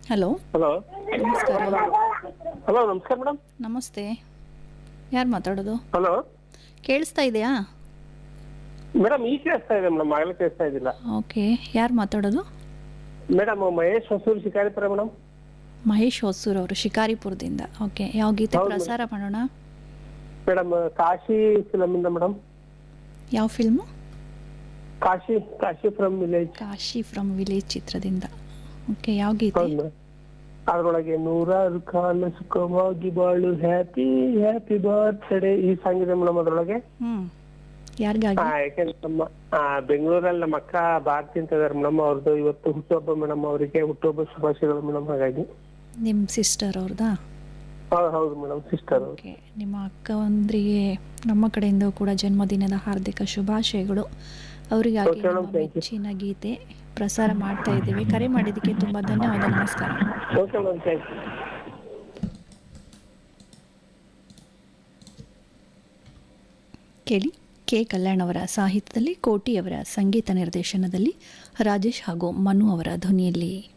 Hello hello ನಮಸ್ಕಾರ hello ನಮಸ್ಕಾರ madam ನಮಸ್ತೆ ಯಾರು ಮಾತಾಡೋದು ಹಲೋ ಕೇಳಿಸ್ತಾ ಇದೆಯಾ ಮೇಡಮ್ ಈಗ ಕೇಳಿಸ್ತಾ ಇದೆ ಮೇಡಮ್ ಆಗಲೇ ಕೇಳಿಸ್ತಾ ಇದ್ದಿಲ್ಲ ಓಕೆ ಯಾರು ಮಾತಾಡೋದು ಮೇಡಮ್ ಮಹೇಶ್ ಹೊಸೂರು ಶಿಕಾರಿಪುರ ಮೇಡಮ್ ಮಹೇಶ್ ಹೊಸೂರ್ ಅವರು ಶಿಕಾರಿಪುರದಿಂದ ಓಕೆ ಯಾವ ಗೀತೆ ಹೌದು. ಪ್ರಸಾರ ಮಾಡೋಣ ಮೇಡಮ್ ಕಾಶಿ ಫಿಲಮ್ ಇಂದ ಮೇಡಮ್ ಯಾವ film Kashi Kashi from village Kashi from village ಚಿತ್ರದಿಂದ ಓಕೆ ಯಾವ ಗೀತೆ ಹೌದು ಮೇಡಮ್ ಅದ್ರೊಳಗೆ ನೂರಾರು ಕಾಲ ಸುಖವಾಗಿ ಬಾಳು ಹ್ಯಾಪಿ ಹ್ಯಾಪಿ ಬರ್ತ್ಡೇ ಈ ಸಾಂಗ್ ಇದೆ ಮೇಡಮ್ ಅದ್ರೊಳಗೆ ಹ್ಮ್ ಯಾರಿಗಾಗಿ ಆ, ಯಾಕೆಂದ್ರೆ ನಮ್ಮ ಆ, ಬೆಂಗಳೂರಲ್ಲಿ ನಮ್ಮ ಅಕ್ಕ ಭಾರತಿ ಅಂತ ಇದಾರೆ ಮೇಡಮ್ ಅವ್ರದ್ದು ಇವತ್ತು ಹುಟ್ಟುಹಬ್ಬ ಮೇಡಮ್ ಅವರಿಗೆ ಹುಟ್ಟುಹಬ್ಬ ಶುಭಾಶಯಗಳು ಮೇಡಮ್ ಹಾಗಾಗಿ ನಿಮ್ಮ ಸಿಸ್ಟರ್ ಅವ್ರದಾ ಹೌದು ಹೌದು ಮೇಡಮ್ ಸಿಸ್ಟರ್ ಓಕೆ ನಿಮ್ಮ ಅಕ್ಕಂದ್ರಿಗೆ ನಮ್ಮ ಕಡೆಯಿಂದ ಕೂಡ ಜನ್ಮದಿನದ ಹಾರ್ದಿಕ ಶುಭಾಶಯಗಳು ಅವರಿಗಾಗಿ Okay, madam, ನಮ್ಮ thank you. ಮೆಚ್ಚಿನ ಗೀತೆ ಪ್ರಸಾರ ಮಾಡ್ತಾ ಇದ್ದೀವಿ ಕರೆ ಮಾಡಿದ್ದಕ್ಕೆ ತುಂಬ ಧನ್ಯವಾದ ನಮಸ್ಕಾರ ಓಕೆ ಮೇಡಮ್ ಥ್ಯಾಂಕ್ ಯು ಕೇಳಿ ಕೆ ಕಲ್ಯಾಣ್ ಅವರ ಸಾಹಿತ್ಯದಲ್ಲಿ ಕೋಟಿ ಅವರ ಸಂಗೀತ ನಿರ್ದೇಶನದಲ್ಲಿ ರಾಜೇಶ್ ಹಾಗೂ ಮನು ಅವರ ಧ್ವನಿಯಲ್ಲಿ